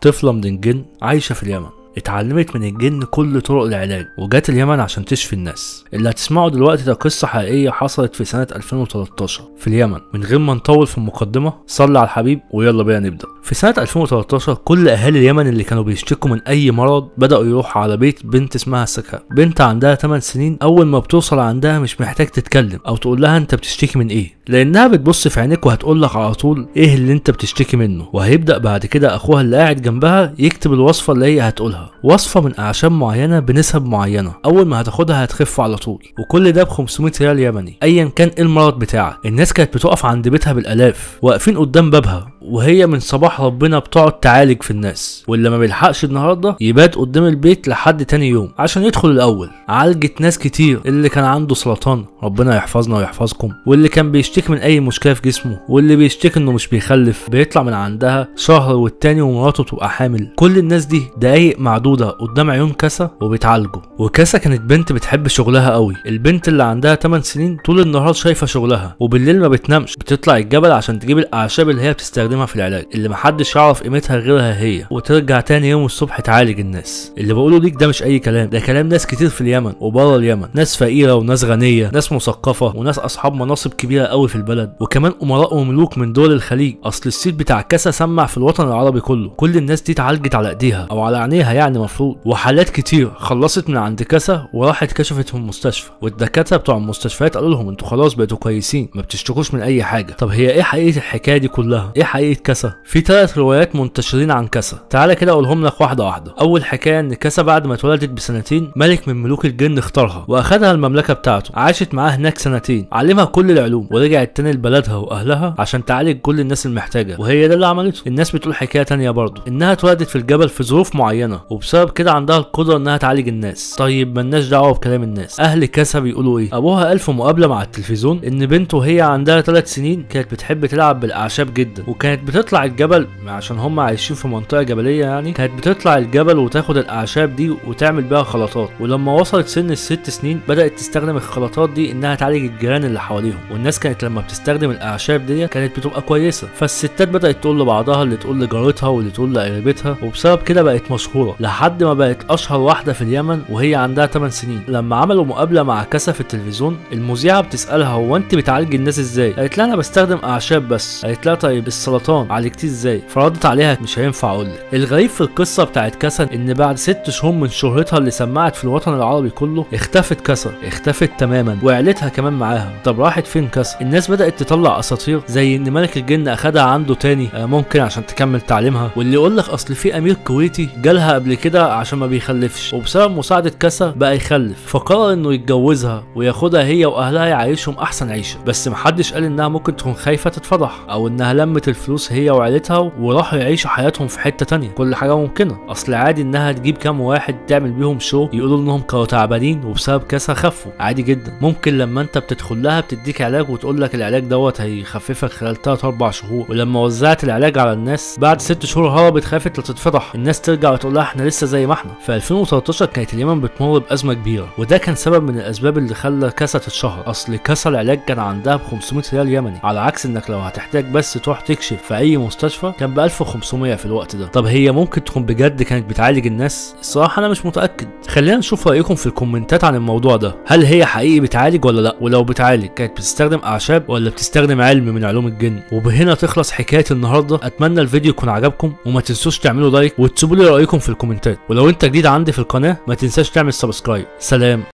طفلة من الجن عايشة في اليمن اتعلمت من الجن كل طرق العلاج وجات اليمن عشان تشفي الناس اللي هتسمعه دلوقتي ده قصة حقيقية حصلت في سنة 2013 في اليمن من غير ما نطول في المقدمة صلي على الحبيب ويلا بينا نبدأ في سنة 2013 كل أهالي اليمن اللي كانوا بيشتكوا من أي مرض بدأوا يروحوا على بيت بنت اسمها سكا بنت عندها 8 سنين أول ما بتوصل عندها مش محتاج تتكلم أو تقول لها أنت بتشتكي من إيه لأنها بتبص في عينيك وهتقول لك على طول إيه اللي أنت بتشتكي منه وهيبدأ بعد كده أخوها اللي قاعد جنبها يكتب الوصفة اللي هي هتقولها وصفة من أعشاب معينة بنسب معينة أول ما هتاخدها هتخف على طول وكل ده ب 500 ريال يمني أيا كان إيه المرض بتاعك الناس كانت بتقف عند بيتها بالآلاف واقفين قدام بابها وهي من صباح ربنا بتقعد تعالج في الناس واللي ما بيلحقش النهارده يبات قدام البيت لحد تاني يوم عشان يدخل الاول عالجت ناس كتير اللي كان عنده سرطان ربنا يحفظنا ويحفظكم واللي كان بيشتكي من اي مشكله في جسمه واللي بيشتكي انه مش بيخلف بيطلع من عندها شهر والتاني ومراته تبقى حامل كل الناس دي دقايق معدوده قدام عيون كاسا وبيتعالجوا وكاسا كانت بنت بتحب شغلها قوي البنت اللي عندها 8 سنين طول النهار شايفه شغلها وبالليل ما بتنامش بتطلع الجبل عشان تجيب الاعشاب اللي هي بتستخدمها في العلاج اللي محدش يعرف قيمتها غيرها هي وترجع تاني يوم الصبح تعالج الناس اللي بقوله ليك ده مش اي كلام ده كلام ناس كتير في اليمن وبره اليمن ناس فقيره وناس غنيه ناس مثقفه وناس اصحاب مناصب كبيره قوي في البلد وكمان امراء وملوك من دول الخليج اصل الصيت بتاع كاسا سمع في الوطن العربي كله كل الناس دي اتعالجت على ايديها او على عينيها يعني مفروض وحالات كتير خلصت من عند كاسا وراحت كشفت في المستشفى والدكاتره بتوع المستشفيات قالوا لهم انتوا خلاص بقيتوا كويسين ما بتشتكوش من اي حاجه طب هي ايه حقيقه الحكايه دي كلها ايه حقيقه كاسا في ثلاث روايات منتشرين عن كاسا تعالى كده اقولهم لك واحده واحده اول حكايه ان كاسا بعد ما اتولدت بسنتين ملك من ملوك الجن اختارها واخدها المملكه بتاعته عاشت معاه هناك سنتين علمها كل العلوم ورجعت تاني لبلدها واهلها عشان تعالج كل الناس المحتاجه وهي ده اللي عملته الناس بتقول حكايه تانية برضه انها اتولدت في الجبل في ظروف معينه وبسبب كده عندها القدره انها تعالج الناس طيب ملناش دعوه بكلام الناس اهل كاسا بيقولوا ايه ابوها قال في مقابله مع التلفزيون ان بنته وهي عندها 3 سنين كانت بتحب تلعب بالاعشاب جدا وكانت بتطلع الجبل عشان هم عايشين في منطقه جبليه يعني كانت بتطلع الجبل وتاخد الاعشاب دي وتعمل بيها خلطات ولما وصلت سن الست سنين بدات تستخدم الخلطات دي انها تعالج الجيران اللي حواليهم والناس كانت لما بتستخدم الاعشاب دي كانت بتبقى كويسه فالستات بدات تقول لبعضها اللي تقول لجارتها واللي تقول لقريبتها وبسبب كده بقت مشهوره لحد ما بقت اشهر واحده في اليمن وهي عندها 8 سنين لما عملوا مقابله مع كاسا في التلفزيون المذيعه بتسالها هو انت بتعالجي الناس ازاي قالت لها انا بستخدم اعشاب بس قالت لها طيب السرطان عالجتيه ازاي فردت عليها مش هينفع اقول لك الغريب في القصه بتاعت كاسا ان بعد ست شهور من شهرتها اللي سمعت في الوطن العربي كله اختفت كاسا اختفت تماما وعيلتها كمان معاها طب راحت فين كاسا الناس بدات تطلع اساطير زي ان ملك الجن اخدها عنده تاني آه ممكن عشان تكمل تعليمها واللي يقول لك اصل في امير كويتي جالها قبل كده عشان ما بيخلفش وبسبب مساعده كاسا بقى يخلف فقرر انه يتجوزها وياخدها هي واهلها يعيشهم احسن عيشه بس محدش قال انها ممكن تكون خايفه تتفضح او انها لمت الفلوس هي وعيلتها وراحوا يعيشوا حياتهم في حته تانية كل حاجه ممكنه اصل عادي انها تجيب كام واحد تعمل بيهم شو يقولوا انهم كانوا تعبانين وبسبب كاسا خفوا عادي جدا ممكن لما انت بتدخل لها بتديك علاج وتقول لك العلاج دوت هيخففك خلال 3 4 شهور ولما وزعت العلاج على الناس بعد 6 شهور هربت خافت لا تتفضح الناس ترجع وتقول لها احنا لسه زي ما احنا في 2013 كانت اليمن بتمر بازمه كبيره وده كان سبب من الاسباب اللي خلى كاسا تتشهر اصل كاسا العلاج كان عندها ب 500 ريال يمني على عكس انك لو هتحتاج بس تروح تكشف في اي مستشفى كان ب 1500 في الوقت ده طب هي ممكن تكون بجد كانت بتعالج الناس الصراحه انا مش متاكد خلينا نشوف رايكم في الكومنتات عن الموضوع ده هل هي حقيقي بتعالج ولا لا ولو بتعالج كانت بتستخدم اعشاب ولا بتستخدم علم من علوم الجن وبهنا تخلص حكايه النهارده اتمنى الفيديو يكون عجبكم وما تنسوش تعملوا لايك وتسيبوا لي رايكم في الكومنتات ولو انت جديد عندي في القناه ما تنساش تعمل سبسكرايب سلام